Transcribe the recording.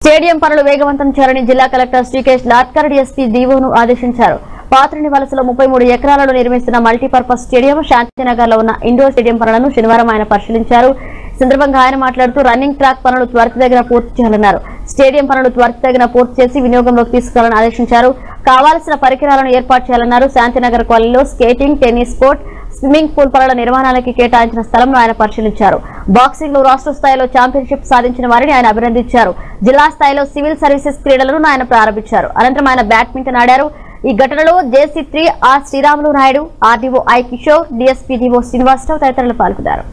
stadium పనులు వేగవంతం చేయాలని జిల్లా కలెక్టర్ శ్రీకేష్ లాట్కర్ డిఎస్పీ డీఓను ఆదేశించారు పాత్రని వలసలో ముప్పై మూడు ఎకరాలలో నిర్మిస్తున్న మల్టీపర్పస్ స్టేడియం శాంతినగర్ లో ఉన్న ఇండోర్ స్టేడియం పనులను శనివారం ఆయన పరిశీలించారు ఈ సందర్భంగా ఆయన మాట్లాడుతూ రన్నింగ్ ట్రాక్ పనులు త్వరితగిన పూర్తి చేయాలన్నారు స్టేడియం పనులు త్వరితగిన పూర్తి చేసి వినియోగంలోకి తీసుకురావాలని ఆదేశించారు కావాల్సిన పరికరాలను ఏర్పాటు చేయాలన్నారు శాంతినగర్ కాలనీలో skating tennis court swimming pool పనుల నిర్మాణానికి కేటాయించిన స్థలంలో ఆయన పరిశీలించారు బాక్సింగ్ లో రాష్ట్ర స్థాయిలో ఛాంపియన్షిప్ సాధించిన వారిని ఆయన అభినందించారు జిల్లా స్థాయిలో సివిల్ సర్వీసెస్ క్రీడలను ఆయన ప్రారంభించారు అనంతరం ఆయన బ్యాడ్మింటన్ ఆడారు ఈ ఘటనలో JC three R Sriramulu Naidu RDO I Kishore DSP DO Srinivasarao తదితరులు పాల్గొన్నారు